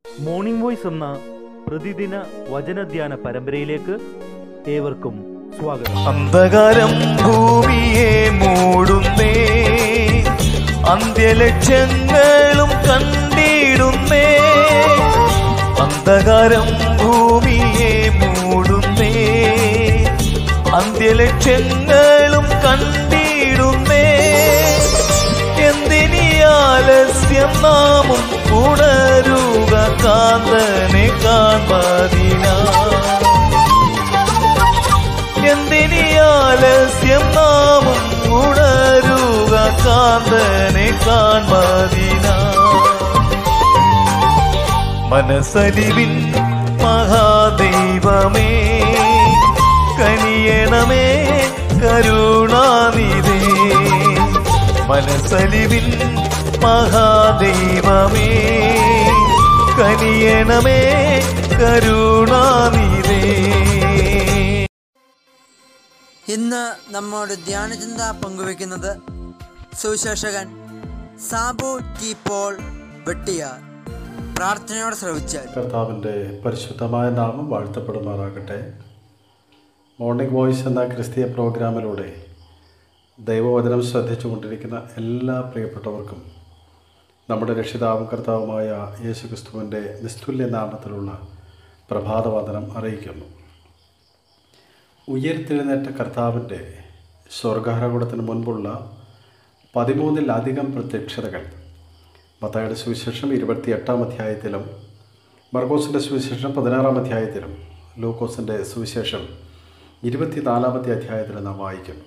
morning voice എന്ന പ്രതിദിന വചനധ്യാന പരമ്പരയിലേക്ക് ഏവർക്കും സ്വാഗതം അന്ധകാരം ഭൂമിയെ മൂടുന്നേ അന്ത്യലക്ഷ്യങ്ങളും കണ്ടിടുന്നേ അന്ധകാരം ഭൂമിയെ മൂടുന്നേ അന്ത്യലക്ഷ്യങ്ങളും കണ്ടിടുന്നേ എന്തിനീ ആലസ്യം നാമും ഉണരുക കാന്തനെ കാൺമതിനാ എന്തിനീ ആലസ്യം നാമും ഉണരുക കാന്തനെ കാൺമതിന മനസ്സലിവിൻ മഹാദൈവമേ കനിയണമേ കരുണാനിധേ മനസ്സലിവിൻ മഹാദൈവമേ കനിയണമേ കരുണാനിധേ ഇന്ന് നമ്മോട് ധ്യാനചിന്ത പങ്കുവെക്കുന്നത് സുവിശേഷകൻ സാബു ടി പോൾ വെട്ടിയാർ പ്രാർത്ഥനയോടെ ശ്രവിച്ചാൽ കർത്താവിൻ്റെ പരിശുദ്ധമായ നാമം വാഴ്ത്തപ്പെടുമാറാകട്ടെ മോർണിംഗ് വോയിസ് എന്ന ക്രിസ്തീയ പ്രോഗ്രാമിലൂടെ ദൈവവചനം ശ്രദ്ധിച്ചു കൊണ്ടിരിക്കുന്ന എല്ലാ പ്രിയപ്പെട്ടവർക്കും നമ്മുടെ രക്ഷിതാവും കർത്താവുമായ യേശു ക്രിസ്തുവിൻ്റെ നിസ്തുല്യ നാമത്തിലുള്ള പ്രഭാതവന്ദനം അറിയിക്കുന്നു ഉയർത്തെഴുന്നേറ്റ കർത്താവിൻ്റെ സ്വർഗാരോഹണത്തിന് മുൻപുള്ള പതിമൂന്നിലധികം പ്രത്യക്ഷതകൾ മത്തായുടെ സുവിശേഷം ഇരുപത്തി എട്ടാം അധ്യായത്തിലും മർക്കോസിൻ്റെ സുവിശേഷം പതിനാറാം അധ്യായത്തിലും ലൂക്കോസിൻ്റെ സുവിശേഷം ഇരുപത്തിനാലാമത്തെ അധ്യായത്തിലും നാം വായിക്കുന്നു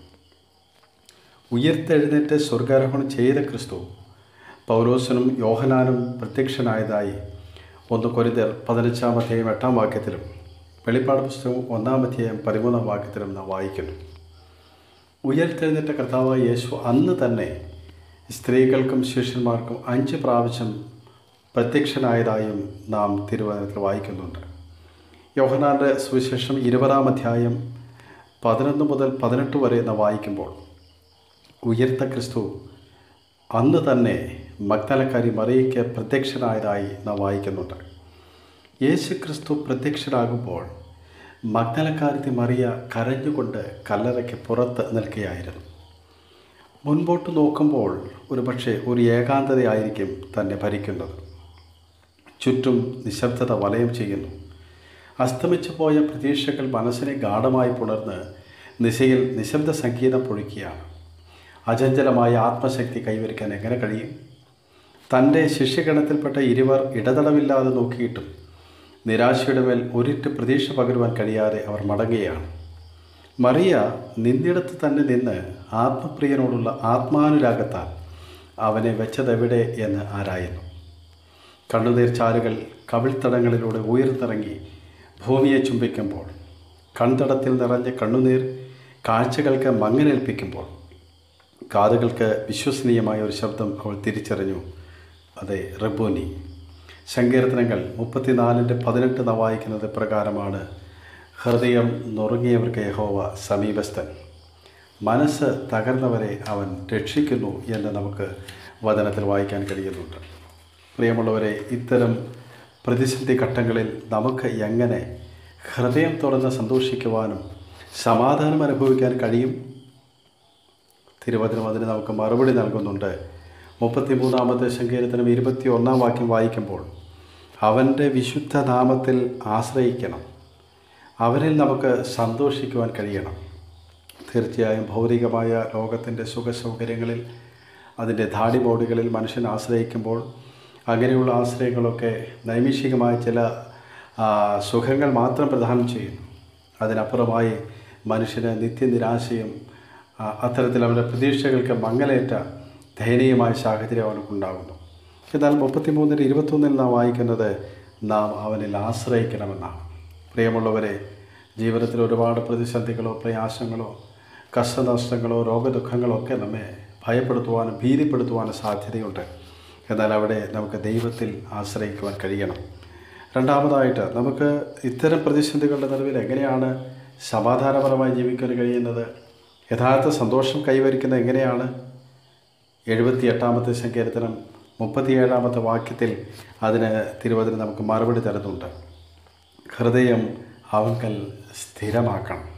ഉയർത്തെഴുന്നേറ്റ് സ്വർഗാരോഹണം ചെയ്ത ക്രിസ്തു പൗലോസിനും യോഹനാനും പ്രത്യക്ഷനായതായി ഒന്ന് കൊരിന്തർ പതിനഞ്ചാം അധ്യായം എട്ടാം വാക്യത്തിലും വെളിപ്പാട് പുസ്തകം ഒന്നാം അധ്യായം പതിമൂന്നാം വാക്യത്തിലും നാം വായിക്കുന്നു ഉയർത്തെഴുന്നേറ്റ കർത്താവായ യേശു അന്ന് തന്നെ സ്ത്രീകൾക്കും ശിഷ്യന്മാർക്കും അഞ്ച് പ്രാവശ്യം പ്രത്യക്ഷനായതായും നാം തിരുവനന്തപുരത്തിൽ വായിക്കുന്നുണ്ട് യോഹനാന്റെ സുവിശേഷം ഇരുപതാം അധ്യായം പതിനൊന്ന് മുതൽ പതിനെട്ട് വരെ നാം വായിക്കുമ്പോൾ ഉയർത്ത ക്രിസ്തു അന്ന് തന്നെ മഗ്ദലക്കാരി മറിയയ്ക്ക് പ്രത്യക്ഷനായതായി നാം വായിക്കുന്നുണ്ട് യേശു ക്രിസ്തു പ്രത്യക്ഷനാകുമ്പോൾ മഗ്ദലക്കാരത്തി മറിയ കരഞ്ഞുകൊണ്ട് കല്ലറയ്ക്ക് പുറത്ത് നിൽക്കുകയായിരുന്നു മുൻപോട്ട് നോക്കുമ്പോൾ ഒരുപക്ഷെ ഒരു ഏകാന്തതയായിരിക്കും തന്നെ ഭരിക്കുന്നത് ചുറ്റും നിശബ്ദത വലയം ചെയ്യുന്നു അസ്തമിച്ചു പോയ പ്രതീക്ഷകൾ മനസ്സിനെ ഗാഠമായി പുണർന്ന് നിശയിൽ നിശബ്ദ സംഗീതം പൊഴിക്കുകയാണ് അചഞ്ചലമായ ആത്മശക്തി കൈവരിക്കാൻ എങ്ങനെ കഴിയും തൻ്റെ ശിഷ്യഗണത്തിൽപ്പെട്ട ഇരുവർ ഇടതടവില്ലാതെ നോക്കിയിട്ടും നിരാശയുടെ മേൽ ഒരിറ്റ് പ്രതീക്ഷ പകരുവാൻ കഴിയാതെ അവർ മടങ്ങുകയാണ് മറിയ നിന്നിടത്ത് തന്നെ നിന്ന് ആത്മപ്രിയനോടുള്ള ആത്മാനുരാഗത്താൽ അവനെ വെച്ചതെവിടെ എന്ന് ആരായുന്നു കണ്ണുനീർ ചാലുകൾ കവിൾത്തടങ്ങളിലൂടെ ഉയർത്തിറങ്ങി ഭൂമിയെ ചുംബിക്കുമ്പോൾ കൺതടത്തിൽ നിറഞ്ഞ കണ്ണുനീർ കാഴ്ചകൾക്ക് മങ്ങലേൽപ്പിക്കുമ്പോൾ കാതുകൾക്ക് വിശ്വസനീയമായ ഒരു ശബ്ദം അവൾ തിരിച്ചറിഞ്ഞു അതെ റബ്ബോനി സങ്കീർത്തനങ്ങൾ മുപ്പത്തിനാലിൻ്റെ പതിനെട്ട് നാം വായിക്കുന്നത് പ്രകാരമാണ് ഹൃദയം നുറുങ്ങിയവർക്ക് യഹോവ സമീപസ്ഥൻ മനസ്സ് തകർന്നവരെ അവൻ രക്ഷിക്കുന്നു എന്ന് നമുക്ക് വചനത്തിൽ വായിക്കാൻ കഴിയുന്നുണ്ട് പ്രിയമുള്ളവരെ ഇത്തരം പ്രതിസന്ധി ഘട്ടങ്ങളിൽ നമുക്ക് എങ്ങനെ ഹൃദയം തുറന്ന് സന്തോഷിക്കുവാനും സമാധാനം അനുഭവിക്കാൻ കഴിയും തിരുവചനം അതിന് നമുക്ക് മറുപടി നൽകുന്നുണ്ട് മുപ്പത്തിമൂന്നാമത്തെ സങ്കീർത്തനം ഇരുപത്തി ഒന്നാം വാക്യം വായിക്കുമ്പോൾ അവൻ്റെ വിശുദ്ധ നാമത്തിൽ ആശ്രയിക്കണം അവരിൽ നമുക്ക് സന്തോഷിക്കുവാൻ കഴിയണം തീർച്ചയായും ഭൗതികമായ ലോകത്തിൻ്റെ സുഖസൗകര്യങ്ങളിൽ അതിൻ്റെ ധാടിമോടുകളിൽ മനുഷ്യൻ ആശ്രയിക്കുമ്പോൾ അങ്ങനെയുള്ള ആശ്രയങ്ങളൊക്കെ നൈമിഷികമായ ചില ആ, സുഖങ്ങൾ മാത്രം പ്രദാനം ചെയ്യുന്നു അതിനപ്പുറമായി മനുഷ്യന് നിത്യനിരാശയും ആ, അത്തരത്തിൽ അവൻ്റെ പ്രതീക്ഷകൾക്ക് മങ്ങലേറ്റ ദയനീയമായ സാഹചര്യം അവനക്കുണ്ടാകുന്നു എന്നാൽ മുപ്പത്തിമൂന്നിന് ഇരുപത്തൊന്നിൽ നാം വായിക്കുന്നത് നാം അവനിൽ ആശ്രയിക്കണമെന്നാണ് പ്രിയമുള്ളവരെ ജീവിതത്തിൽ ഒരുപാട് പ്രതിസന്ധികളോ പ്രയാസങ്ങളോ കഷ്ടനഷ്ടങ്ങളോ രോഗദുഃഖങ്ങളോ ഒക്കെ നമ്മെ ഭയപ്പെടുത്തുവാനും ഭീതിപ്പെടുത്തുവാനും സാധ്യതയുണ്ട് എന്നാൽ അവിടെ നമുക്ക് ദൈവത്തിൽ ആശ്രയിക്കുവാൻ കഴിയണം രണ്ടാമതായിട്ട് നമുക്ക് ഇത്തരം പ്രതിസന്ധികളുടെ നടുവിൽ എങ്ങനെയാണ് സമാധാനപരമായി ജീവിക്കാൻ കഴിയുന്നത് യഥാർത്ഥ സന്തോഷം കൈവരിക്കുന്നത് എങ്ങനെയാണ് എഴുപത്തി എട്ടാമത്തെ സങ്കീർത്തനം മുപ്പത്തിയേഴാമത്തെ വാക്യത്തിൽ അതിന് തിരുവചനം നമുക്ക് മറുപടി തരുന്നുണ്ട് ഹൃദയം അവങ്കൽ സ്ഥിരമാക്കണം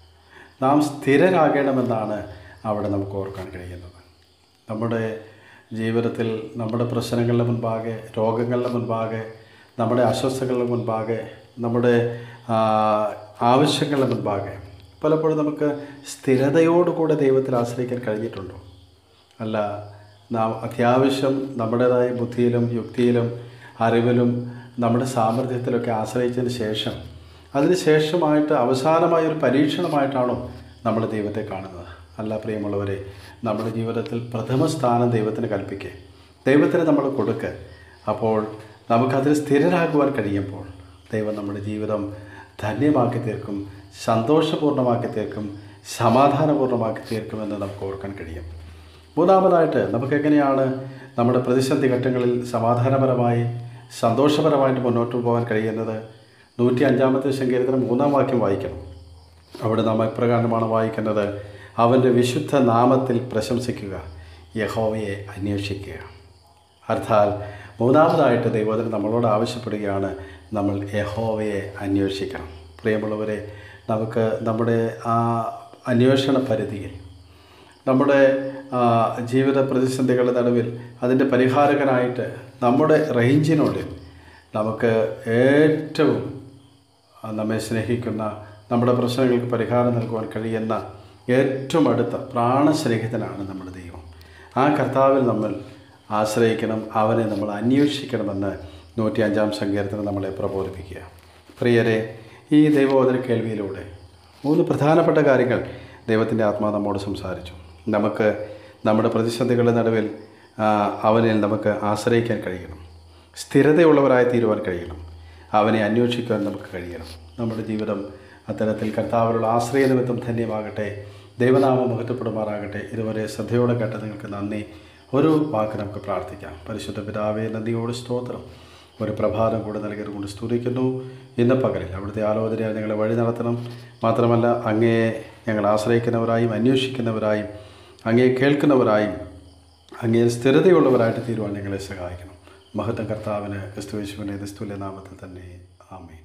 നാം സ്ഥിരരാകണമെന്നാണ് അവിടെ നമുക്ക് ഓർക്കാൻ കഴിയുന്നത് നമ്മുടെ ജീവിതത്തിൽ നമ്മുടെ പ്രശ്നങ്ങളുടെ മുൻപാകെ രോഗങ്ങളുടെ മുൻപാകെ നമ്മുടെ അസ്വസ്ഥതകളുടെ മുൻപാകെ നമ്മുടെ ആ, ആവശ്യങ്ങളുടെ മുൻപാകെ പലപ്പോഴും നമുക്ക് സ്ഥിരതയോടുകൂടെ ദൈവത്തിൽ ആശ്രയിക്കാൻ കഴിഞ്ഞിട്ടുണ്ടോ അല്ല നാം അത്യാവശ്യം നമ്മുടേതായ ബുദ്ധിയിലും യുക്തിയിലും അറിവിലും നമ്മുടെ സാമർഥ്യത്തിലൊക്കെ ആശ്രയിച്ചതിന് ശേഷം അതിന് ശേഷമായിട്ട് അവസാനമായ ഒരു പരീക്ഷണമായിട്ടാണോ നമ്മൾ ദൈവത്തെ കാണുന്നത് അല്ല പ്രിയമുള്ളവരെ നമ്മുടെ ജീവിതത്തിൽ പ്രഥമ സ്ഥാനം ദൈവത്തിന് കൽപ്പിക്കുക ദൈവത്തിന് നമ്മൾ കൊടുക്കുക അപ്പോൾ നമുക്കതിൽ സ്ഥിരരാകുവാൻ കഴിയുമ്പോൾ ദൈവം നമ്മുടെ ജീവിതം ധന്യമാക്കി തീർക്കും സന്തോഷപൂർണ്ണമാക്കി തീർക്കും സമാധാനപൂർണ്ണമാക്കി തീർക്കുമെന്ന് നമുക്ക് ഓർക്കാൻ കഴിയും മൂന്നാമതായിട്ട് നമുക്ക് എങ്ങനെയാണ് നമ്മുടെ പ്രതിസന്ധി ഘട്ടങ്ങളിൽ സമാധാനപരമായി സന്തോഷപരമായിട്ട് മുന്നോട്ട് പോകാൻ കഴിയുന്നത് നൂറ്റി അഞ്ചാമത്തെ സങ്കീർത്തനം മൂന്നാം വാക്യം വായിക്കണം അവിടെ നാം എപ്രകാരമാണ് വായിക്കുന്നത് അവൻ്റെ വിശുദ്ധ നാമത്തിൽ പ്രശംസിക്കുക യഹോവയെ അന്വേഷിക്കുക അർത്ഥാൽ മൂന്നാമതായിട്ട് ദൈവത്തിന് നമ്മളോട് ആവശ്യപ്പെടുകയാണ് നമ്മൾ യഹോവയെ അന്വേഷിക്കണം പ്രിയമുള്ളവരെ നമുക്ക് നമ്മുടെ ആ അന്വേഷണ പരിധിയിൽ നമ്മുടെ ആ, ജീവിത പ്രതിസന്ധികളുടെ നടുവിൽ അതിൻ്റെ പരിഹാരകനായിട്ട് നമ്മുടെ റേഞ്ചിനുള്ളിൽ നമുക്ക് ഏറ്റവും ആ, നമ്മെ സ്നേഹിക്കുന്ന നമ്മുടെ പ്രശ്നങ്ങൾക്ക് പരിഹാരം നൽകുവാൻ കഴിയുന്ന ഏറ്റവും അടുത്ത പ്രാണസ്നേഹിതനാണ് നമ്മുടെ ദൈവം ആ കർത്താവിൽ നമ്മൾ ആശ്രയിക്കണം അവനെ നമ്മൾ അന്വേഷിക്കണമെന്ന് നൂറ്റി അഞ്ചാം സങ്കീർത്തനം നമ്മളെ പ്രബോധിപ്പിക്കുക പ്രിയരെ ഈ ദൈവബോധന കേൾവിയിലൂടെ മൂന്ന് പ്രധാനപ്പെട്ട കാര്യങ്ങൾ ദൈവത്തിൻ്റെ ആത്മാവ് നമ്മോട് സംസാരിച്ചു നമുക്ക് നമ്മുടെ പ്രതിസന്ധികളുടെ നടുവിൽ ആ, അവനിൽ നമുക്ക് ആശ്രയിക്കാൻ കഴിയണം സ്ഥിരതയുള്ളവരായി തീരുവാൻ കഴിയണം അവനെ അന്വേഷിക്കുവാൻ നമുക്ക് കഴിയണം നമ്മുടെ ജീവിതം അത്തരത്തിൽ കർത്താവിലുള്ള ആശ്രയ നിമിത്തം ധന്യമാകട്ടെ ദൈവനാമം മഹത്വപ്പെടുമാറാകട്ടെ ഇതുവരെ ശ്രദ്ധയോടെ കേട്ട നിങ്ങൾക്ക് നന്ദി ഒരു വാക്ക് നമുക്ക് പ്രാർത്ഥിക്കാം പരിശുദ്ധ പിതാവേ നന്ദിയോട് സ്തോത്രം ഒരു പ്രഭാതം കൂടെ നൽകിയതുകൊണ്ട് സ്തുതിക്കുന്നു ഇന്ന് പകലിൽ അവിടുത്തെ ആലോചനയാൽ ഞങ്ങളെ വഴി നടത്തണം മാത്രമല്ല അങ്ങയെ ഞങ്ങൾ ആശ്രയിക്കുന്നവരായും അന്വേഷിക്കുന്നവരായും അങ്ങയെ കേൾക്കുന്നവരായും അങ്ങയിൽ സ്ഥിരതയുള്ളവരായിട്ട് തീരുവാൻ ഞങ്ങളെ സഹായിക്കണം മഹത്വം കർത്താവിന് ക്രിസ്തുവേശുവിൻ്റെ നിസ്തുല്യ നാമത്തിൽ തന്നെ ആമേൻ